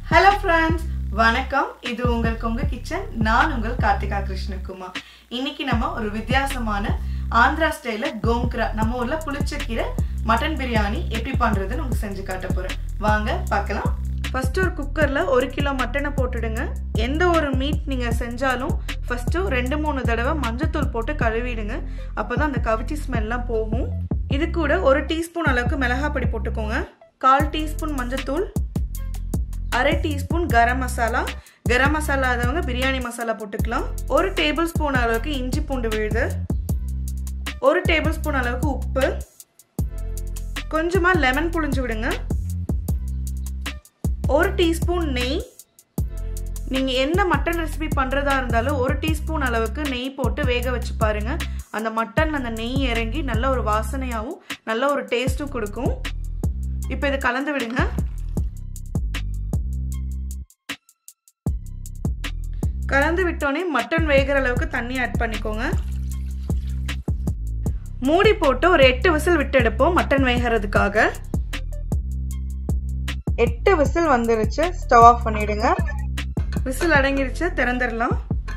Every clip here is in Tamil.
ஹலோ ஃப்ரெண்ட்ஸ் வணக்கம் இது உங்கள் கொங்கு கிச்சன் நான் உங்கள் கார்த்திகா கிருஷ்ணகுமார் இன்னைக்கு நம்ம ஒரு வித்தியாசமான ஆந்திரா ஸ்டைலில் கோம்க்ரா நம்ம ஊர்ல புளிச்சக்கீரை மட்டன் பிரியாணி எப்படி பண்றதுன்னு உங்களுக்கு செஞ்சு காட்ட போறேன் வாங்க பார்க்கலாம் ஃபர்ஸ்ட் ஒரு குக்கர்ல ஒரு கிலோ மட்டனை போட்டுடுங்க எந்த ஒரு மீட் நீங்க செஞ்சாலும் ஃபர்ஸ்ட் ரெண்டு மூணு தடவை மஞ்சத்தூள் போட்டு கழுவிடுங்க அப்பதான் அந்த கவிச்சி ஸ்மெல்லாம் போகும் இது கூட ஒரு டீஸ்பூன் அளவுக்கு மிளகாய் பொடி போட்டுக்கோங்க கால் டீஸ்பூன் மஞ்சத்தூள் அரை டீஸ்பூன் கரம் மசாலா கரம் மசாலா ஆதவங்க பிரியாணி மசாலா போட்டுக்கலாம் ஒரு டேபிள் ஸ்பூன் அளவுக்கு இஞ்சி பூண்டு விழுது ஒரு டேபிள் ஸ்பூன் அளவுக்கு உப்பு கொஞ்சமாக லெமன் புழிஞ்சு விடுங்க ஒரு டீஸ்பூன் நெய் நீங்கள் என்ன மட்டன் ரெசிபி பண்ணுறதா இருந்தாலும் ஒரு டீஸ்பூன் அளவுக்கு நெய் போட்டு வேக வச்சு பாருங்க அந்த மட்டன் அந்த நெய் இறங்கி நல்ல ஒரு வாசனையாகவும் நல்ல ஒரு டேஸ்ட்டும் கொடுக்கும் இப்போ இதை கலந்து விடுங்க கலந்து விட்டோன்னே மட்டன் வேகிற அளவுக்கு தண்ணி ஆட் பண்ணிக்கோங்க மூடி போட்டு ஒரு எட்டு விசில் விட்டு எடுப்போம் மட்டன் வேகிறதுக்காக எட்டு விசில் வந்துருச்சு ஸ்டவ் ஆஃப் பண்ணிடுங்க விசில் அடங்கிருச்சு திறந்துடலாம்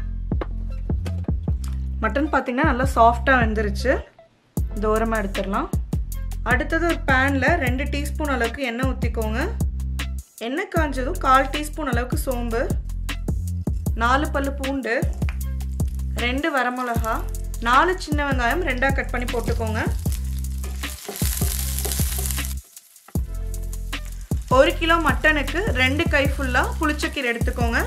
மட்டன் பார்த்தீங்கன்னா நல்லா சாஃப்டாக வெந்துருச்சு தூரமாக எடுத்துடலாம் அடுத்தது ஒரு பேனில் ரெண்டு டீஸ்பூன் அளவுக்கு எண்ணெய் ஊற்றிக்கோங்க எண்ணெய் காஞ்சதும் கால் டீஸ்பூன் அளவுக்கு சோம்பு நாலு பல்லு பூண்டு ரெண்டு வரமிளகா நாலு சின்ன வெங்காயம் ரெண்டாக கட் பண்ணி போட்டுக்கோங்க ஒரு கிலோ மட்டனுக்கு ரெண்டு கை ஃபுல்லாக புளிச்சக்கீரை எடுத்துக்கோங்க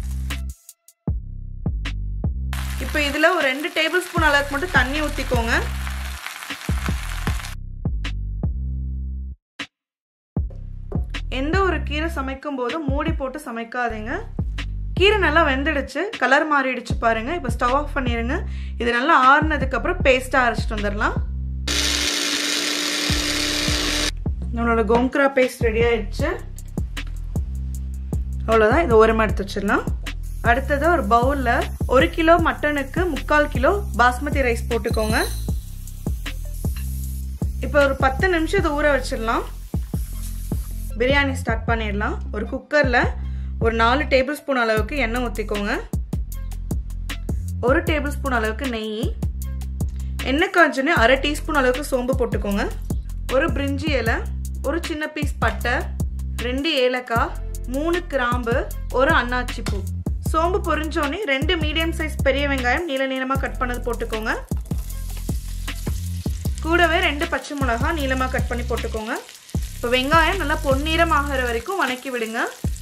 இப்போ இதில் ஒரு ரெண்டு டேபிள் ஸ்பூன் அளவுக்கு மட்டும் தண்ணி ஊற்றிக்கோங்க எந்த ஒரு கீரை சமைக்கும் போதும் மூடி போட்டு சமைக்காதீங்க கீரை நல்லா வெந்துடுச்சு கலர் மாறிடுச்சு பாருங்க இப்போ ஸ்டவ் ஆஃப் பண்ணிடுங்க இது நல்லா ஆறுனதுக்கு அப்புறம் பேஸ்ட்டாக அரைச்சிட்டு வந்துடலாம் நம்மளோட கோம்க்ரா பேஸ்ட் ரெடி ஆயிடுச்சு அவ்வளோதான் இது ஓரமாக எடுத்து வச்சிடலாம் அடுத்தது ஒரு பவுலில் ஒரு கிலோ மட்டனுக்கு முக்கால் கிலோ பாஸ்மதி ரைஸ் போட்டுக்கோங்க இப்போ ஒரு பத்து நிமிஷம் இதை ஊற வச்சிடலாம் பிரியாணி ஸ்டார்ட் பண்ணிடலாம் ஒரு குக்கரில் ஒரு நாலு டேபிள் ஸ்பூன் அளவுக்கு எண்ணெய் ஊற்றிக்கோங்க ஒரு டேபிள் ஸ்பூன் அளவுக்கு நெய் எண்ணெய் காஞ்சோன்னே அரை டீஸ்பூன் அளவுக்கு சோம்பு போட்டுக்கோங்க ஒரு பிரிஞ்சி இலை ஒரு சின்ன பீஸ் பட்டை ரெண்டு ஏலக்காய் மூணு கிராம்பு ஒரு அன்னாச்சி பூ சோம்பு பொரிஞ்சோடனே ரெண்டு மீடியம் சைஸ் பெரிய வெங்காயம் நீள நீளமாக கட் பண்ணது போட்டுக்கோங்க கூடவே ரெண்டு பச்சை மிளகா நீளமாக கட் பண்ணி போட்டுக்கோங்க இப்போ வெங்காயம் நல்லா பொன்னிறம் ஆகிற வரைக்கும் வணக்கி விடுங்க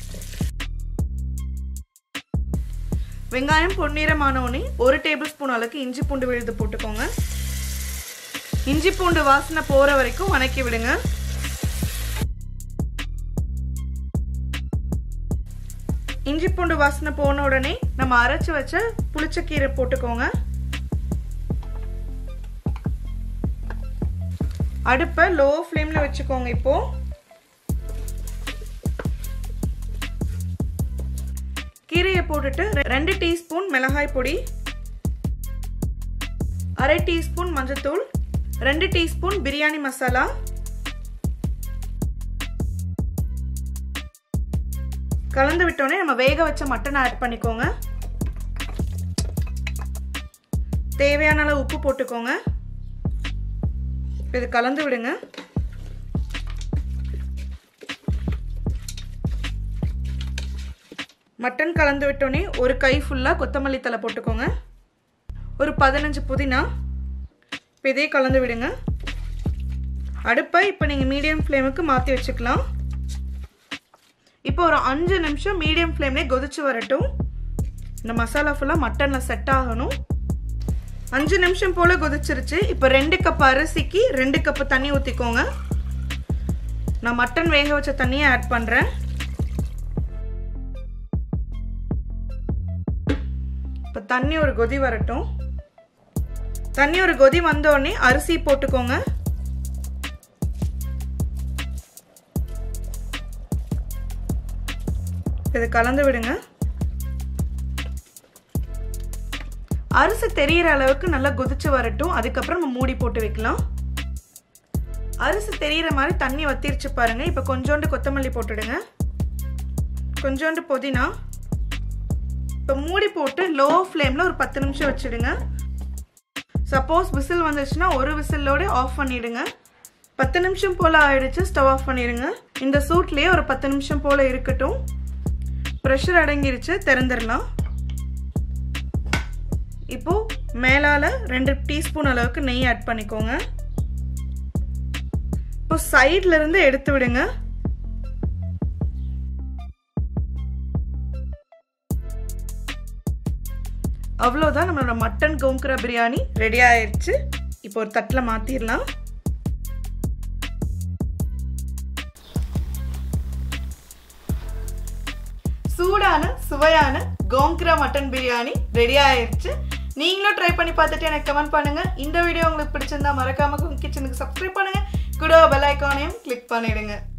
வெங்காயம் பொன்னிறமானோடனே ஒரு டேபிள் ஸ்பூன் அளவுக்கு இஞ்சி பூண்டு விழுது போட்டுக்கோங்க இஞ்சி பூண்டு வாசனை போகிற வரைக்கும் வணக்கி விடுங்க இஞ்சி பூண்டு வாசனை போன உடனே நம்ம அரைச்சி வச்ச புளிச்சக்கீரை போட்டுக்கோங்க அடுப்பை லோ ஃப்ளேமில் வச்சுக்கோங்க இப்போ கீரையை போட்டுட்டு ரெண்டு டீஸ்பூன் மிளகாய் பொடி அரை டீஸ்பூன் மஞ்சத்தூள் ரெண்டு டீஸ்பூன் பிரியாணி மசாலா கலந்து விட்டோடனே நம்ம வேக வச்ச மட்டன் ஆட் பண்ணிக்கோங்க தேவையான அளவு உப்பு போட்டுக்கோங்க இது கலந்து விடுங்க மட்டன் கலந்து விட்டோன்னே ஒரு கை ஃபுல்லாக கொத்தமல்லி தலை போட்டுக்கோங்க ஒரு பதினஞ்சு புதினா இப்போ இதே கலந்து விடுங்க அடுப்பை இப்போ நீங்கள் மீடியம் ஃப்ளேமுக்கு மாற்றி வச்சுக்கலாம் இப்போ ஒரு அஞ்சு நிமிஷம் மீடியம் ஃப்ளேம்லேயே கொதிச்சு வரட்டும் இந்த மசாலா ஃபுல்லாக மட்டனில் செட் ஆகணும் அஞ்சு நிமிஷம் போல் கொதிச்சிருச்சு இப்போ ரெண்டு கப் அரிசிக்கு ரெண்டு கப்பு தண்ணி ஊற்றிக்கோங்க நான் மட்டன் வேக வச்ச தண்ணியை ஆட் பண்ணுறேன் இப்போ தண்ணி ஒரு கொதி வரட்டும் தண்ணி ஒரு கொதி வந்தோடனே அரிசி போட்டுக்கோங்க இதை கலந்து விடுங்க அரிசி தெரியிற அளவுக்கு நல்லா கொதிச்சு வரட்டும் அதுக்கப்புறம் நம்ம மூடி போட்டு வைக்கலாம் அரிசி தெரியிற மாதிரி தண்ணி வத்திருச்சு பாருங்க இப்போ கொஞ்சோண்டு கொத்தமல்லி போட்டுடுங்க கொஞ்சோண்டு புதினா இப்போ மூடி போட்டு லோ ஃப்ளேமில் ஒரு பத்து நிமிஷம் வச்சுடுங்க சப்போஸ் விசில் வந்துச்சுன்னா ஒரு விசிலோட ஆஃப் பண்ணிடுங்க பத்து நிமிஷம் போல் ஆயிடுச்சு ஸ்டவ் ஆஃப் பண்ணிடுங்க இந்த சூட்லேயே ஒரு பத்து நிமிஷம் போல் இருக்கட்டும் ப்ரெஷர் அடங்கிருச்சு திறந்துடலாம் இப்போ மேலால் ரெண்டு டீஸ்பூன் அளவுக்கு நெய் ஆட் பண்ணிக்கோங்க இப்போ சைட்ல இருந்து எடுத்து விடுங்க அவ்வளோதான் நம்மளோட மட்டன் கோங்கரா பிரியாணி ரெடி ஆயிடுச்சு இப்போ ஒரு தட்டில் மாற்றிடலாம் சூடான சுவையான கோங்கரா மட்டன் பிரியாணி ரெடி ஆயிடுச்சு நீங்களும் ட்ரை பண்ணி பார்த்துட்டு எனக்கு கமெண்ட் பண்ணுங்க இந்த வீடியோ உங்களுக்கு பிடிச்சிருந்தா மறக்காம கிச்சனுக்கு சப்ஸ்கிரைப் பண்ணுங்க கூட பெல் ஐக்கானையும் கிளிக் பண்ணிடுங்க